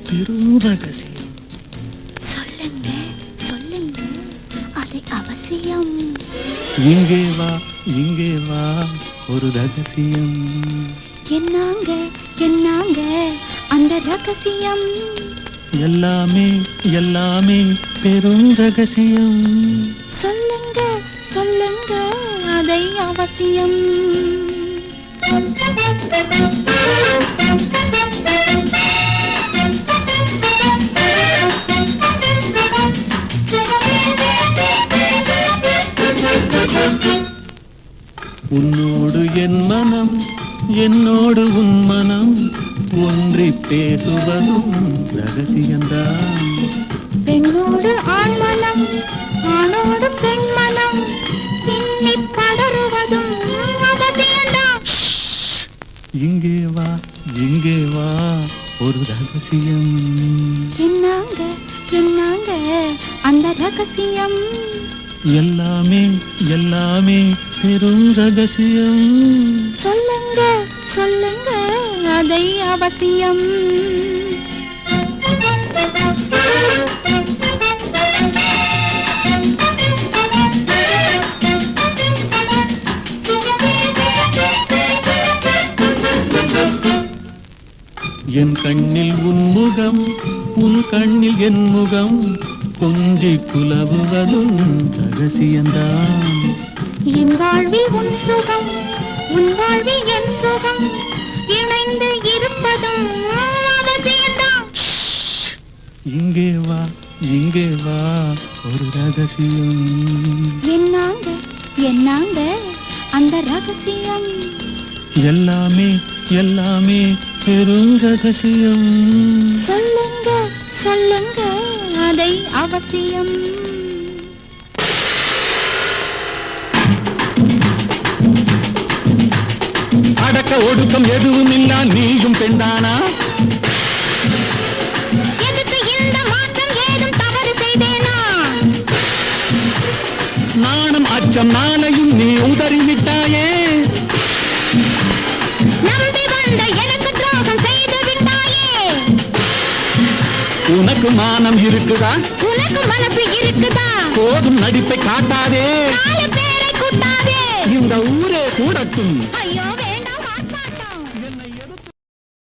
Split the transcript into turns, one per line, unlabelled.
பெரும் ரகசியம்
சொல்லுங்க சொல்லுங்க அது அவசியம்
இங்கே வா இங்கே வா ஒரு ரகசியம்
என்னாங்க என்னாங்க அந்த ரகசியம்
எல்லாமே எல்லாமே பெரும் ரகசியம்
சொல்லுங்க சொல்லுங்க அதை அவசியம்
உன்னோடு என் மனம் என்னோடு உன் மனம் ஒன்றி பேசுவதும் ரகசியம்தான்
பெண்ணோடு ஆண் மனம் ஆணோடு பெண் மனம் பின்னி படருவதும் அவசியம்தான்
இங்கே வா இங்கே வா ஒரு ரகசியம்
என்னாங்க என்னாங்க அந்த ரகசியம்
எல்லாமே எல்லாமே பெரும் ரகசியம்
சொல்லுங்க சொல்லுங்க அதை அவசியம்
என் கண்ணில் உன் முகம் உன் கண்ணில் என் முகம் கொஞ்சி குலவுவதும் ரகசியம்தான்
என் வாழ்வில் உன் சுகம் உன் வாழ்வில் என் சுகம் இணைந்து இருப்பதும் அவசியம்தான்
இங்கே வா இங்கே வா ஒரு ரகசியம்
என்னாங்க என்னாங்க அந்த ரகசியம்
எல்லாமே எல்லாமே பெரும் ரகசியம்
சொல்லுங்க சொல்லுங்க அதை அவசியம்
அடக்க ஒடுக்கம் எதுவும் இல்லா நீயும் பெண்தானா
எதுக்கு இந்த மாற்றம் ஏதும் தவறு செய்தேனா
நாணம் அச்சம் நாளையும் நீ உதறிவிட்டாயே
நம்பி வந்த எனக்கு துரோகம் செய்து விட்டாயே
உனக்கு மானம் இருக்குதா
உனக்கு மனசு இருக்குதா
போதும் நடிப்பை காட்டாதே
நாலு பேரை கூட்டாதே
இந்த ஊரே கூடட்டும்
ஐயோ